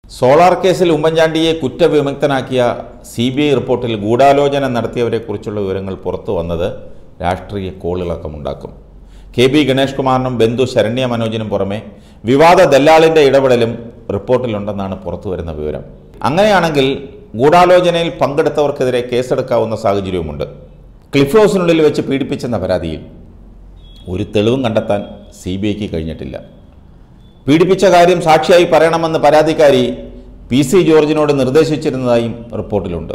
solar കേസിൽ ഉമ്മൻചാണ്ടിയെ കുറ്റവിമുക്തനാക്കിയ C B I റിപ്പോർട്ടിൽ ഗൂഢാലോചന നടത്തിയവരെക്കുറിച്ചുള്ള വിവരങ്ങൾ പുറത്തു വന്നത് രാഷ്ട്രീയ കോളിളക്കമുണ്ടാക്കും കെ ബി ഗണേഷ് കുമാറിനും ബന്ധു ശരണ്യ മനോജിനും പുറമെ വിവാദ ദല്ലാളിൻ്റെ ഇടപെടലും റിപ്പോർട്ടിലുണ്ടെന്നാണ് പുറത്തു വരുന്ന വിവരം അങ്ങനെയാണെങ്കിൽ ഗൂഢാലോചനയിൽ പങ്കെടുത്തവർക്കെതിരെ കേസെടുക്കാവുന്ന സാഹചര്യവുമുണ്ട് ക്ലിഫ് ഹൗസിനുള്ളിൽ വെച്ച് പീഡിപ്പിച്ചെന്ന പരാതിയിൽ ഒരു തെളിവും കണ്ടെത്താൻ സി ബി ഐക്ക് കഴിഞ്ഞിട്ടില്ല പീഡിപ്പിച്ച കാര്യം സാക്ഷിയായി പറയണമെന്ന് പരാതിക്കാരി പി സി ജോർജിനോട് നിർദ്ദേശിച്ചിരുന്നതായും റിപ്പോർട്ടിലുണ്ട്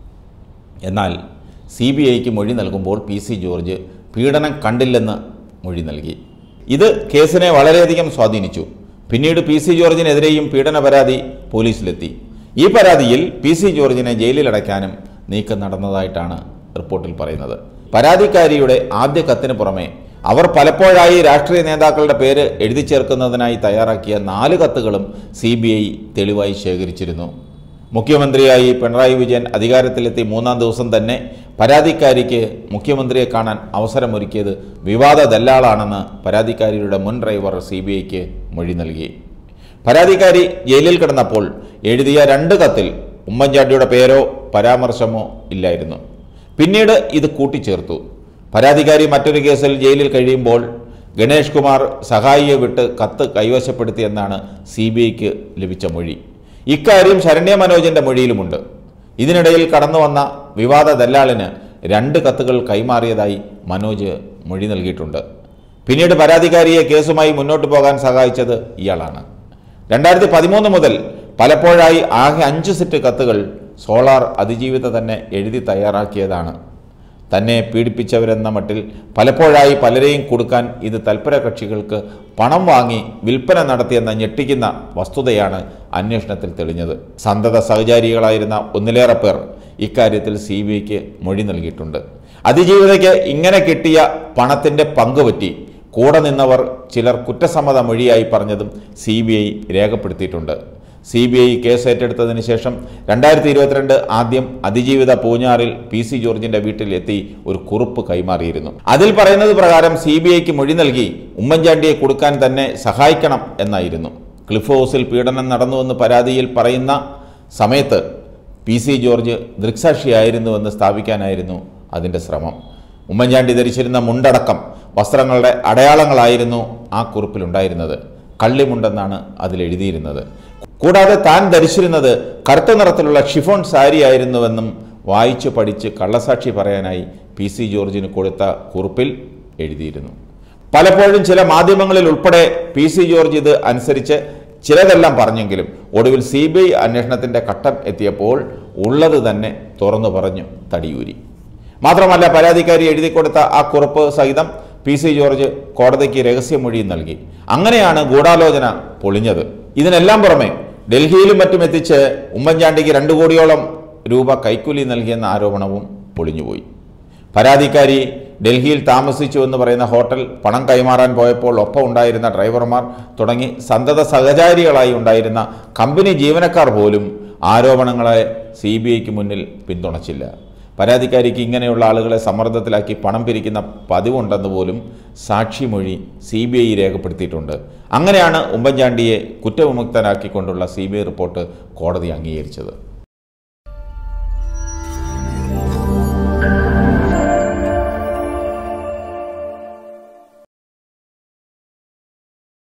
എന്നാൽ സി ബി ഐക്ക് മൊഴി നൽകുമ്പോൾ പി സി ജോർജ് പീഡനം കണ്ടില്ലെന്ന് മൊഴി നൽകി ഇത് കേസിനെ വളരെയധികം സ്വാധീനിച്ചു പിന്നീട് പി സി ജോർജിനെതിരെയും പീഡന പരാതി പോലീസിലെത്തി ഈ പരാതിയിൽ പി സി ജോർജിനെ ജയിലിലടയ്ക്കാനും നീക്കം നടന്നതായിട്ടാണ് റിപ്പോർട്ടിൽ പറയുന്നത് പരാതിക്കാരിയുടെ ആദ്യ കത്തിന് പുറമെ അവർ പലപ്പോഴായി രാഷ്ട്രീയ നേതാക്കളുടെ പേര് എഴുതി ചേർക്കുന്നതിനായി തയ്യാറാക്കിയ നാല് കത്തുകളും സി ബി ഐ തെളിവായി ശേഖരിച്ചിരുന്നു മുഖ്യമന്ത്രിയായി പിണറായി വിജയൻ അധികാരത്തിലെത്തി മൂന്നാം ദിവസം തന്നെ പരാതിക്കാരിക്ക് മുഖ്യമന്ത്രിയെ കാണാൻ അവസരമൊരുക്കിയത് വിവാദ ദല്ലാളാണെന്ന് പരാതിക്കാരിയുടെ മുൻ ഡ്രൈവർ സി ബി ഐക്ക് മൊഴി നൽകി പരാതിക്കാരി ജയിലിൽ കിടന്നപ്പോൾ എഴുതിയ രണ്ട് കത്തിൽ ഉമ്മൻചാണ്ടിയുടെ പേരോ പരാമർശമോ ഇല്ലായിരുന്നു പിന്നീട് ഇത് കൂട്ടിച്ചേർത്തു പരാതിക്കാരി മറ്റൊരു കേസിൽ ജയിലിൽ കഴിയുമ്പോൾ ഗണേഷ് കുമാർ സഹായിയെ വിട്ട് കത്ത് കൈവശപ്പെടുത്തിയെന്നാണ് സി ബി ഐക്ക് ലഭിച്ച മൊഴി ഇക്കാര്യം ശരണ്യ മനോജിന്റെ മൊഴിയിലുമുണ്ട് ഇതിനിടയിൽ കടന്നു വന്ന വിവാദ ദല്ലാളിന് രണ്ട് കത്തുകൾ കൈമാറിയതായി മനോജ് മൊഴി നൽകിയിട്ടുണ്ട് പിന്നീട് പരാതിക്കാരിയെ കേസുമായി മുന്നോട്ട് പോകാൻ സഹായിച്ചത് ഇയാളാണ് രണ്ടായിരത്തി പതിമൂന്ന് മുതൽ പലപ്പോഴായി ആകെ അഞ്ച് സെറ്റ് കത്തുകൾ സോളാർ അതിജീവിത തന്നെ എഴുതി തയ്യാറാക്കിയതാണ് തന്നെ പീഡിപ്പിച്ചവരെന്ന മട്ടിൽ പലപ്പോഴായി പലരെയും കൊടുക്കാൻ ഇത് തൽപര കക്ഷികൾക്ക് പണം വാങ്ങി വിൽപ്പന നടത്തിയെന്ന ഞെട്ടിക്കുന്ന വസ്തുതയാണ് അന്വേഷണത്തിൽ തെളിഞ്ഞത് സന്തത സഹചാരികളായിരുന്ന ഒന്നിലേറെ പേർ ഇക്കാര്യത്തിൽ സി ബി ഐക്ക് മൊഴി നൽകിയിട്ടുണ്ട് അതിജീവിതയ്ക്ക് ഇങ്ങനെ കിട്ടിയ പണത്തിൻ്റെ പങ്കുപറ്റി കൂടെ നിന്നവർ ചിലർ കുറ്റസമ്മത മൊഴിയായി പറഞ്ഞതും സി ബി ഐ രേഖപ്പെടുത്തിയിട്ടുണ്ട് സി ബി ഐ കേസ് ഏറ്റെടുത്തതിന് ശേഷം രണ്ടായിരത്തി ഇരുപത്തിരണ്ട് ആദ്യം അതിജീവിത പൂഞ്ഞാറിൽ പി സി ജോർജിന്റെ വീട്ടിൽ എത്തി ഒരു കുറിപ്പ് കൈമാറിയിരുന്നു അതിൽ പറയുന്നത് പ്രകാരം സി ബി ഐക്ക് മൊഴി നൽകി ഉമ്മൻചാണ്ടിയെ കൊടുക്കാൻ തന്നെ സഹായിക്കണം എന്നായിരുന്നു ക്ലിഫ് ഹൗസിൽ പീഡനം നടന്നുവെന്ന് പരാതിയിൽ പറയുന്ന സമയത്ത് പി സി ജോർജ് ദൃക്സാക്ഷിയായിരുന്നുവെന്ന് സ്ഥാപിക്കാനായിരുന്നു അതിൻ്റെ ശ്രമം ഉമ്മൻചാണ്ടി ധരിച്ചിരുന്ന മുണ്ടടക്കം വസ്ത്രങ്ങളുടെ അടയാളങ്ങളായിരുന്നു ആ കുറിപ്പിലുണ്ടായിരുന്നത് കള്ളിമുണ്ടെന്നാണ് അതിലെഴുതിയിരുന്നത് കൂടാതെ താൻ ധരിച്ചിരുന്നത് കറുത്ത നിറത്തിലുള്ള ഷിഫോൺ സാരി ആയിരുന്നുവെന്നും വായിച്ചു പഠിച്ച് കള്ളസാക്ഷി പറയാനായി പി സി ജോർജിന് കൊടുത്ത കുറിപ്പിൽ എഴുതിയിരുന്നു പലപ്പോഴും ചില മാധ്യമങ്ങളിൽ ഉൾപ്പെടെ പി സി ജോർജ് ഇത് അനുസരിച്ച് ചിലതെല്ലാം പറഞ്ഞെങ്കിലും ഒടുവിൽ സി ബി ഐ അന്വേഷണത്തിൻ്റെ ഘട്ടം എത്തിയപ്പോൾ ഉള്ളത് തന്നെ തുറന്നു പറഞ്ഞു തടിയൂരി മാത്രമല്ല പരാതിക്കാരി എഴുതി കൊടുത്ത ആ കുറിപ്പ് സഹിതം പി സി ജോർജ് കോടതിക്ക് രഹസ്യമൊഴിയും നൽകി അങ്ങനെയാണ് ഗൂഢാലോചന പൊളിഞ്ഞത് ഇതിനെല്ലാം പുറമെ ഡൽഹിയിലും മറ്റും എത്തിച്ച് ഉമ്മൻചാണ്ടിക്ക് രണ്ടു കോടിയോളം രൂപ കൈക്കൂലി നൽകിയെന്ന ആരോപണവും പൊളിഞ്ഞുപോയി പരാതിക്കാരി ഡൽഹിയിൽ താമസിച്ചു എന്ന് പറയുന്ന ഹോട്ടൽ പണം കൈമാറാൻ പോയപ്പോൾ ഒപ്പം ഉണ്ടായിരുന്ന ഡ്രൈവർമാർ തുടങ്ങി സന്തത സഹചാരികളായി ഉണ്ടായിരുന്ന കമ്പനി ജീവനക്കാർ പോലും ആരോപണങ്ങളെ സി ബി ഐക്ക് മുന്നിൽ പിന്തുണച്ചില്ല പരാതിക്കാരിക്ക് ഇങ്ങനെയുള്ള ആളുകളെ സമ്മർദ്ദത്തിലാക്കി പണം പിരിക്കുന്ന പതിവുണ്ടെന്ന് പോലും സാക്ഷിമൊഴി സി ബി ഐ രേഖപ്പെടുത്തിയിട്ടുണ്ട് അങ്ങനെയാണ് ഉമ്മൻചാണ്ടിയെ കുറ്റവിമുക്തനാക്കിക്കൊണ്ടുള്ള സി ബി ഐ റിപ്പോർട്ട് കോടതി അംഗീകരിച്ചത്